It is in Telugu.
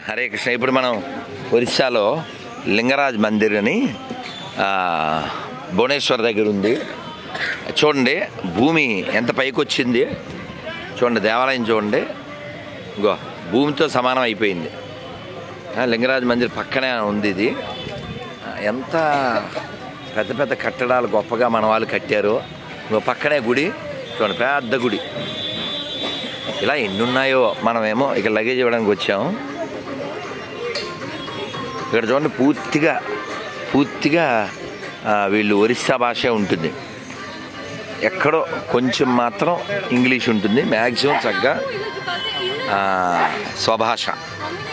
హరే కృష్ణ ఇప్పుడు మనం ఒరిస్సాలో లింగరాజ్ మందిర్ అని ఆ, భువనేశ్వర్ దగ్గర ఉంది చూడండి భూమి ఎంత పైకి వచ్చింది చూడండి దేవాలయం చూడండి ఇంకో భూమితో సమానం అయిపోయింది ఆ, లింగరాజ్ మందిర్ పక్కనే ఉంది ఇది ఆ, ఎంత పెద్ద పెద్ద కట్టడాలు గొప్పగా మన వాళ్ళు కట్టారు ఇంకో పక్కనే గుడి చూడండి పెద్ద గుడి ఇలా ఎన్ని ఉన్నాయో మనమేమో ఇక లగేజ్ ఇవ్వడానికి వచ్చాము ఇక్కడ చూడండి పూర్తిగా పూర్తిగా ఆ, వీళ్ళు ఒరిస్సా భాష ఉంటుంది ఎక్కడో కొంచెం మాత్రం ఇంగ్లీష్ ఉంటుంది మ్యాక్సిమం చక్కగా ఆ, స్వభాష